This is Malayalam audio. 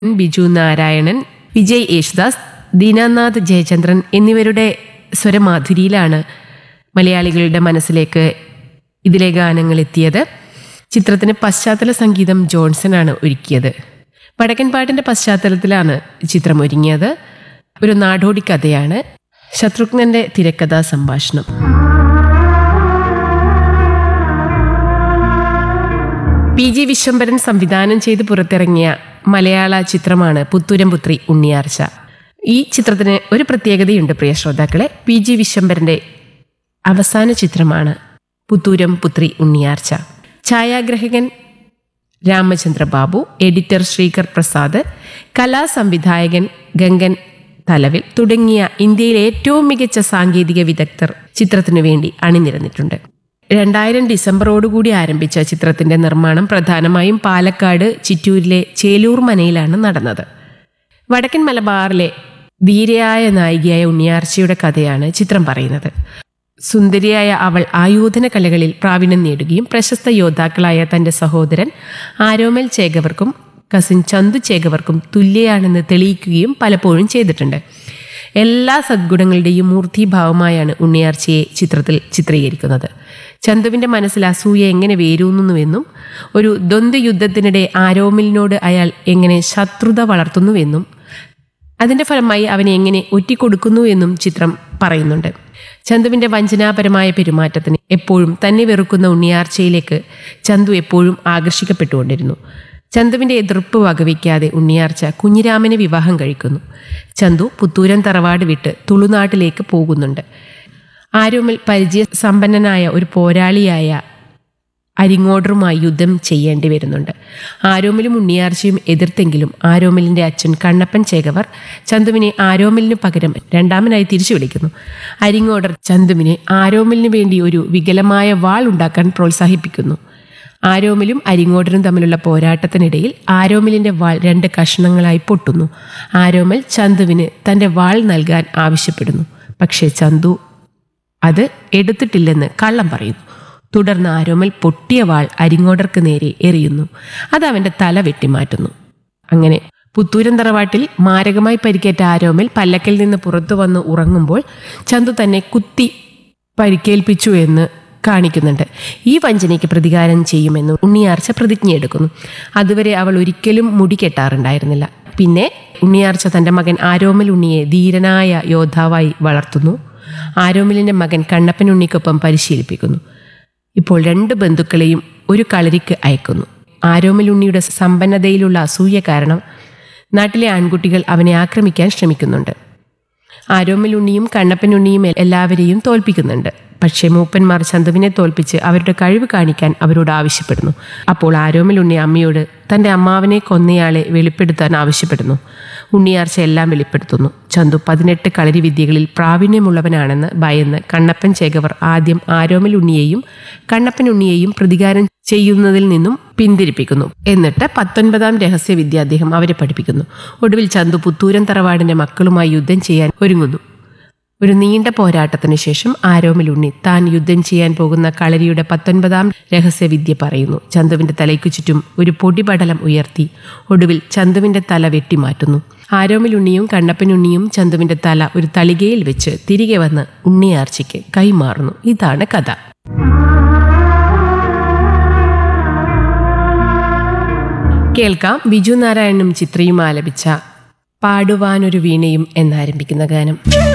ബിജു നാരായണൻ വിജയ് യേശുദാസ് ദീനാനാഥ് ജയചന്ദ്രൻ എന്നിവരുടെ സ്വരമാധുരിയിലാണ് മലയാളികളുടെ മനസ്സിലേക്ക് ഇതിലെ ഗാനങ്ങൾ എത്തിയത് ചിത്രത്തിന് പശ്ചാത്തല സംഗീതം ജോൺസനാണ് ഒരുക്കിയത് വടക്കൻ പാട്ടിന്റെ പശ്ചാത്തലത്തിലാണ് ചിത്രം ഒരുങ്ങിയത് ഒരു നാടോടി കഥയാണ് ശത്രുഘ്നന്റെ തിരക്കഥാ സംഭാഷണം പി ജി വിശ്വംഭരൻ സംവിധാനം ചെയ്ത് പുറത്തിറങ്ങിയ മലയാള ചിത്രമാണ് പുത്തൂരം പുത്രി ഉണ്ണിയാർച്ച ഈ ചിത്രത്തിന് ഒരു പ്രത്യേകതയുണ്ട് പ്രിയ ശ്രോതാക്കളെ പി ജി വിശ്വംഭരന്റെ അവസാന ചിത്രമാണ് പുത്തൂരം പുത്രി ഉണ്ണിയാർച്ച ഛായാഗ്രഹകൻ രാമചന്ദ്ര ബാബു എഡിറ്റർ ശ്രീകർ പ്രസാദ് കലാസംവിധായകൻ ഗംഗൻ തലവിൽ തുടങ്ങിയ ഇന്ത്യയിലെ ഏറ്റവും മികച്ച സാങ്കേതിക വിദഗ്ധർ ചിത്രത്തിനു വേണ്ടി അണിനിരന്നിട്ടുണ്ട് രണ്ടായിരം ഡിസംബറോടുകൂടി ആരംഭിച്ച ചിത്രത്തിന്റെ നിർമ്മാണം പ്രധാനമായും പാലക്കാട് ചിറ്റൂരിലെ ചേലൂർ മനയിലാണ് നടന്നത് വടക്കൻ മലബാറിലെ ധീരയായ നായികയായ ഉണ്ണിയാർച്ചയുടെ കഥയാണ് ചിത്രം പറയുന്നത് സുന്ദരിയായ അവൾ ആയോധന കലകളിൽ പ്രാവീണ്യം നേടുകയും പ്രശസ്ത യോദ്ധാക്കളായ തന്റെ സഹോദരൻ ആരോമൽ ചേകവർക്കും കസിൻ ചന്തു ചേകവർക്കും തുല്യയാണെന്ന് തെളിയിക്കുകയും പലപ്പോഴും ചെയ്തിട്ടുണ്ട് എല്ലാ സദ്ഗുണങ്ങളുടെയും മൂർത്തിഭാവമായാണ് ഉണ്ണിയാർച്ചയെ ചിത്രത്തിൽ ചിത്രീകരിക്കുന്നത് ചന്തുവിന്റെ മനസ്സിൽ അസൂയ എങ്ങനെ വേരൂന്നുവെന്നും ഒരു ദ്വന്ദ്വ യുദ്ധത്തിനിടെ ആരോമിലിനോട് അയാൾ എങ്ങനെ ശത്രുത വളർത്തുന്നുവെന്നും അതിന്റെ ഫലമായി അവനെ എങ്ങനെ ഒറ്റിക്കൊടുക്കുന്നു എന്നും ചിത്രം പറയുന്നുണ്ട് ചന്തുവിന്റെ വഞ്ചനാപരമായ പെരുമാറ്റത്തിന് എപ്പോഴും തന്നെ വെറുക്കുന്ന ഉണ്ണിയാർച്ചയിലേക്ക് ചന്തു എപ്പോഴും ആകർഷിക്കപ്പെട്ടുകൊണ്ടിരുന്നു ചന്തുവിന്റെ എതിർപ്പ് വകവയ്ക്കാതെ ഉണ്ണിയാർച്ച കുഞ്ഞിരാമനെ വിവാഹം കഴിക്കുന്നു ചന്തു പുത്തൂരൻ തറവാട് വിട്ട് തുളുനാട്ടിലേക്ക് പോകുന്നുണ്ട് ആരോമിൽ പരിചയ സമ്പന്നനായ ഒരു പോരാളിയായ അരിങ്ങോടറുമായി യുദ്ധം ചെയ്യേണ്ടി വരുന്നുണ്ട് ആരോമിലും ഉണ്ണിയാർച്ചയും എതിർത്തെങ്കിലും ആരോമിലിന്റെ അച്ഛൻ കണ്ണപ്പൻ ചേകവർ ചന്തുവിനെ ആരോമിലിന് പകരം രണ്ടാമനായി തിരിച്ചു വിളിക്കുന്നു അരിങ്ങോടർ ചന്തുവിനെ ആരോമിലിന് വേണ്ടി ഒരു വികലമായ വാൾ ഉണ്ടാക്കാൻ പ്രോത്സാഹിപ്പിക്കുന്നു ആരോമിലും അരിങ്ങോടരും തമ്മിലുള്ള പോരാട്ടത്തിനിടയിൽ ആരോമിലിന്റെ വാൾ രണ്ട് കഷ്ണങ്ങളായി പൊട്ടുന്നു ആരോമൽ ചന്തുവിന് തന്റെ വാൾ നൽകാൻ ആവശ്യപ്പെടുന്നു പക്ഷേ ചന്തു അത് എടുത്തിട്ടില്ലെന്ന് കള്ളം പറയുന്നു തുടർന്ന് ആരോമൽ പൊട്ടിയ വാൾ അരിങ്ങോടർക്ക് നേരെ എറിയുന്നു അത് അവന്റെ തല വെട്ടിമാറ്റുന്നു അങ്ങനെ പുത്തൂരൻ തറവാട്ടിൽ മാരകമായി പരിക്കേറ്റ ആരോമൽ പല്ലക്കിൽ നിന്ന് പുറത്തു വന്ന് ഉറങ്ങുമ്പോൾ ചന്തു തന്നെ കുത്തി പരിക്കേൽപ്പിച്ചു എന്ന് കാണിക്കുന്നുണ്ട് ഈ വഞ്ചനയ്ക്ക് പ്രതികാരം ചെയ്യുമെന്ന് ഉണ്ണിയാർച്ച പ്രതിജ്ഞയെടുക്കുന്നു അതുവരെ അവൾ ഒരിക്കലും മുടി കെട്ടാറുണ്ടായിരുന്നില്ല പിന്നെ ഉണ്ണിയാർച്ച തന്റെ മകൻ ആരോമൽ ഉണ്ണിയെ ധീരനായ യോദ്ധാവായി വളർത്തുന്നു ആരോമലിന്റെ മകൻ കണ്ണപ്പൻ ഉണ്ണിക്കൊപ്പം പരിശീലിപ്പിക്കുന്നു ഇപ്പോൾ രണ്ട് ബന്ധുക്കളെയും ഒരു കളരിക്ക് അയക്കുന്നു ആരോമൽ ഉണ്ണിയുടെ സമ്പന്നതയിലുള്ള അസൂയ കാരണം നാട്ടിലെ ആൺകുട്ടികൾ അവനെ ആക്രമിക്കാൻ ശ്രമിക്കുന്നുണ്ട് ആരോമൽ ഉണ്ണിയും കണ്ണപ്പൻ ഉണ്ണിയും എല്ലാവരെയും തോൽപ്പിക്കുന്നുണ്ട് പക്ഷേ മൂപ്പന്മാർ ചന്തുവിനെ തോൽപ്പിച്ച് അവരുടെ കഴിവ് കാണിക്കാൻ അവരോട് ആവശ്യപ്പെടുന്നു അപ്പോൾ ആരോമൽ ഉണ്ണി അമ്മയോട് തന്റെ അമ്മാവനെ കൊന്നയാളെ വെളിപ്പെടുത്താൻ ആവശ്യപ്പെടുന്നു ഉണ്ണിയാർച്ച എല്ലാം വെളിപ്പെടുത്തുന്നു ചന്തു പതിനെട്ട് കളരി വിദ്യകളിൽ പ്രാവീണ്യമുള്ളവനാണെന്ന് ഭയന്ന് കണ്ണപ്പൻ ചേകവർ ആദ്യം ആരോമൽ ഉണ്ണിയെയും കണ്ണപ്പൻ ഉണ്ണിയെയും പ്രതികാരം ചെയ്യുന്നതിൽ നിന്നും പിന്തിരിപ്പിക്കുന്നു എന്നിട്ട് പത്തൊൻപതാം രഹസ്യവിദ്യ അദ്ദേഹം അവരെ പഠിപ്പിക്കുന്നു ഒടുവിൽ ചന്തു പുത്തൂരൻ തറവാടിന്റെ മക്കളുമായി യുദ്ധം ചെയ്യാൻ ഒരുങ്ങുന്നു ഒരു നീണ്ട പോരാട്ടത്തിന് ശേഷം ആരോമിൽ ഉണ്ണി താൻ യുദ്ധം ചെയ്യാൻ പോകുന്ന കളരിയുടെ പത്തൊൻപതാം രഹസ്യവിദ്യ പറയുന്നു ചന്തുവിന്റെ തലയ്ക്കു ചുറ്റും ഒരു പൊടിപടലം ഉയർത്തി ഒടുവിൽ ചന്തുവിന്റെ തല വെട്ടിമാറ്റുന്നു ആരോമിൽ ഉണ്ണിയും കണ്ണപ്പനുണ്ണിയും ചന്തുവിന്റെ തല ഒരു തളികയിൽ വെച്ച് തിരികെ വന്ന് ഉണ്ണിയാർച്ചയ്ക്ക് കൈമാറുന്നു ഇതാണ് കഥ കേൾക്കാം ബിജു നാരായണനും ചിത്രയും ആലപിച്ച പാടുവാനൊരു വീണയും എന്നാരംഭിക്കുന്ന ഗാനം